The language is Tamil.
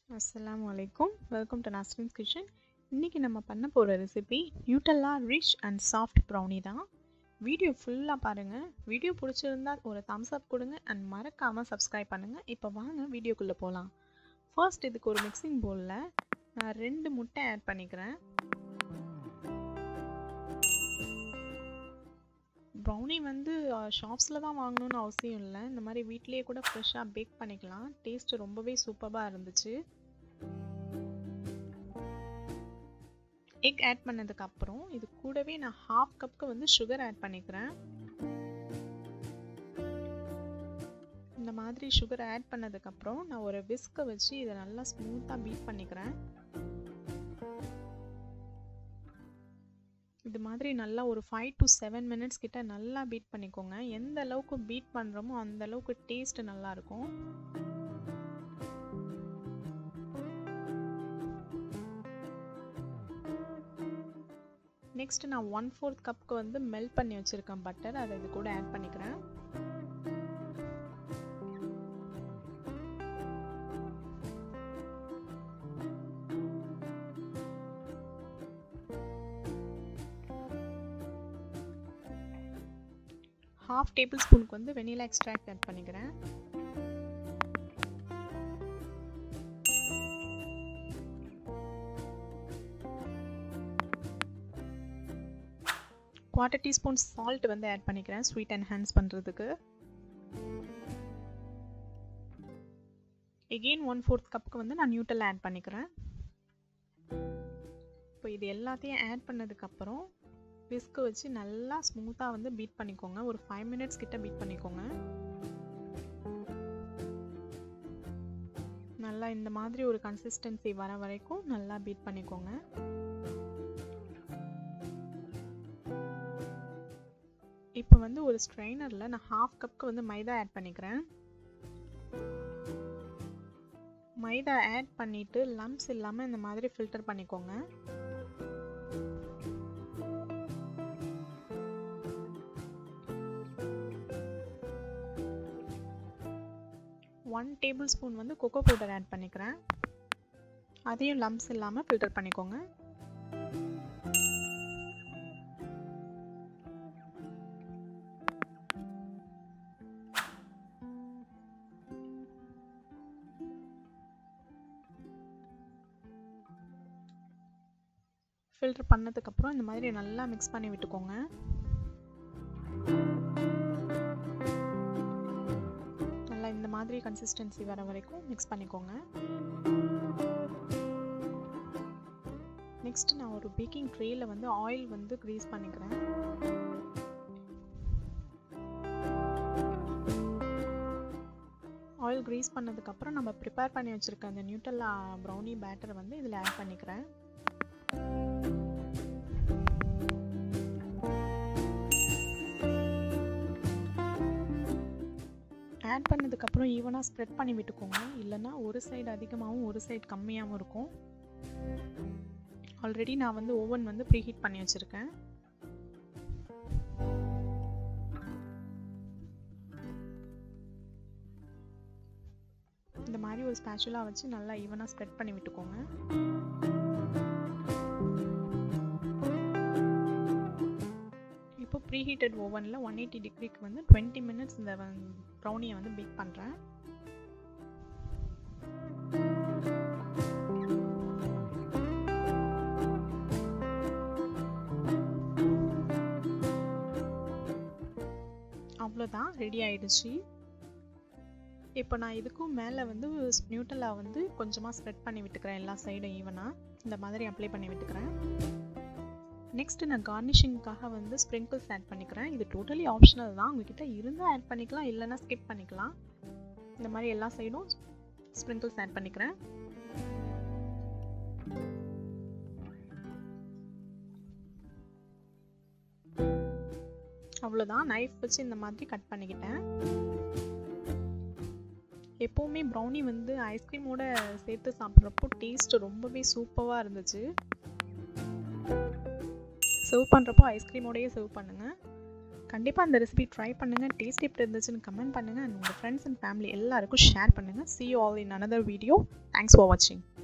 அஸ்ஸலாமு அலைக்கும் வெல்கம் டு நாஸ்ரின்ஸ் கிச்சன் இன்றைக்கி நம்ம பண்ண போகிற recipe Nutella rich and soft brownie தான் வீடியோ ஃபுல்லாக பாருங்கள் வீடியோ பிடிச்சிருந்தா ஒரு தம்ஸ் அப் கொடுங்க அண்ட் மறக்காமல் சப்ஸ்கிரைப் பண்ணுங்கள் இப்போ வாங்க வீடியோக்குள்ளே போகலாம் ஃபர்ஸ்ட் இதுக்கு ஒரு மிக்சிங் பவுலில் நான் ரெண்டு முட்டை ஆட் பண்ணிக்கிறேன் ப்ரௌனி வந்து ஷாப்ஸில் தான் வாங்கணும்னு அவசியம் இல்லை இந்த மாதிரி வீட்லேயே கூட ஃப்ரெஷ்ஷாக பேக் பண்ணிக்கலாம் டேஸ்ட் ரொம்பவே சூப்பராக இருந்துச்சு எக் ஆட் பண்ணதுக்கு அப்புறம் இது கூடவே நான் ஹாஃப் கப்புக்கு வந்து சுகர் ஆட் பண்ணிக்கிறேன் இந்த மாதிரி சுகர் ஆட் பண்ணதுக்கப்புறம் நான் ஒரு விஸ்கை வச்சு இதை நல்லா ஸ்மூத்தாக பீட் பண்ணிக்கிறேன் இது மாதிரி நல்லா ஒரு ஃபைவ் டு செவன் மினிட்ஸ் கிட்ட நல்லா பீட் பண்ணிக்கோங்க எந்த அளவுக்கு பீட் பண்ணுறோமோ அந்த அளவுக்கு டேஸ்ட் நல்லாயிருக்கும் நெக்ஸ்ட் நான் ஒன் ஃபோர்த் கப்புக்கு வந்து மெல்ட் பண்ணி வச்சுருக்கேன் பட்டர் அதை இது கூட ஆட் பண்ணிக்கிறேன் ஹாஃப் டேபிள் ஸ்பூனுக்கு வந்து வெனிலா எக்ஸ்ட்ராக்ட் ஆட் பண்ணிக்கிறேன் குவார்ட்டர் டீஸ்பூன் சால்ட் வந்து ஆட் பண்ணிக்கிறேன் ஸ்வீட் என்ஹான்ஸ் பண்ணுறதுக்கு எகெயின் ஒன் ஃபோர்த் கப்புக்கு வந்து நான் நியூட்டல் ஆட் பண்ணிக்கிறேன் இப்போ இது எல்லாத்தையும் ஆட் பண்ணதுக்கப்புறம் விஸ்க்கு வச்சு நல்லா ஸ்மூத்தாக வந்து பீட் பண்ணிக்கோங்க ஒரு ஃபைவ் மினிட்ஸ் கிட்ட பீட் பண்ணிக்கோங்க நல்லா இந்த மாதிரி ஒரு கன்சிஸ்டன்சி வர வரைக்கும் நல்லா பீட் பண்ணிக்கோங்க இப்போ வந்து ஒரு ஸ்ட்ரைனரில் நான் ஹாஃப் கப்புக்கு வந்து மைதா ஆட் பண்ணிக்கிறேன் மைதா ஆட் பண்ணிவிட்டு லம்ஸ் இல்லாமல் இந்த மாதிரி ஃபில்டர் பண்ணிக்கோங்க ஒன் டேபிள் ஸ்பூன் வந்து கொக்கோ பவுடர் ஆட் பண்ணிக்கிறேன் அதையும் லம்ஸ் இல்லாமல் ஃபில்டர் பண்ணிக்கோங்க ஃபில்டர் பண்ணதுக்கப்புறம் இந்த மாதிரி நல்லா மிக்ஸ் பண்ணி விட்டுக்கோங்க நல்லா இந்த மாதிரி கன்சிஸ்டன்சி வர வரைக்கும் மிக்ஸ் பண்ணிக்கோங்க நெக்ஸ்ட் நான் ஒரு பேக்கிங் ட்ரேயில் வந்து ஆயில் வந்து க்ரீஸ் பண்ணிக்கிறேன் ஆயில் க்ரீஸ் பண்ணதுக்கப்புறம் நம்ம ப்ரிப்பேர் பண்ணி வச்சுருக்க அந்த நியூட்டல்லா ப்ரௌனி பேட்டரை வந்து இதில் ஆட் பண்ணிக்கிறேன் ஆட் பண்ணதுக்கப்புறம் ஈவனாக ஸ்ப்ரெட் பண்ணி விட்டுக்கோங்க இல்லைன்னா ஒரு சைடு அதிகமாகவும் ஒரு சைடு கம்மியாகவும் இருக்கும் ஆல்ரெடி நான் வந்து ஓவன் வந்து ப்ரீஹீட் பண்ணி வச்சுருக்கேன் இந்த மாதிரி ஒரு ஸ்பேச்சுலாக வச்சு நல்லா ஈவனாக ஸ்ப்ரெட் பண்ணி விட்டுக்கோங்க இப்போ ப்ரீஹீட்டட் ஓவனில் ஒன் எயிட்டி டிகிரிக்கு வந்து டுவெண்ட்டி மினிட்ஸ் இந்த ப்ரௌனியை வந்து பேக் பண்ணுறேன் அவ்வளோதான் ரெடி ஆயிடுச்சு இப்போ நான் இதுக்கும் மேலே வந்து நியூட்டலா வந்து கொஞ்சமாக ஸ்ப்ரெட் பண்ணி விட்டுக்கிறேன் எல்லா சைடும் ஈவனாக இந்த மாதிரி அப்ளை பண்ணி விட்டுக்கிறேன் நெக்ஸ்ட் நான் கார்னிஷிங்காக வந்து ஸ்ப்ரிங்கிள்ஸ் ஆட் பண்ணிக்கிறேன் இது டோட்டலி ஆப்ஷனல் தான் உங்ககிட்ட இருந்தால் ஆட் பண்ணிக்கலாம் இல்லைன்னா ஸ்கிப் பண்ணிக்கலாம் இந்த மாதிரி எல்லா சைடும் ஸ்ப்ரிங்கிள்ஸ் ஆட் பண்ணிக்கிறேன் அவ்வளோதான் நைஃப் வச்சு இந்த மாதிரி கட் பண்ணிக்கிட்டேன் எப்போவுமே ப்ரௌனி வந்து ஐஸ்கிரீமோட சேர்த்து சாப்பிட்றப்போ டேஸ்ட் ரொம்பவே சூப்பராக இருந்துச்சு சர்வ் பண்ணுறப்போ ஐஸ்கிரீமோடையே சர்வ் பண்ணுங்கள் கண்டிப்பாக அந்த ரெசிபி ட்ரை பண்ணுங்கள் டேஸ்ட் எப்படி இருந்துச்சுன்னு கமெண்ட் பண்ணுங்கள் அண்ட் உங்கள் ஃப்ரெண்ட்ஸ் அண்ட் ஃபேமிலி எல்லாருக்கும் ஷேர் பண்ணுங்கள் see you all in another video thanks for வாட்சிங்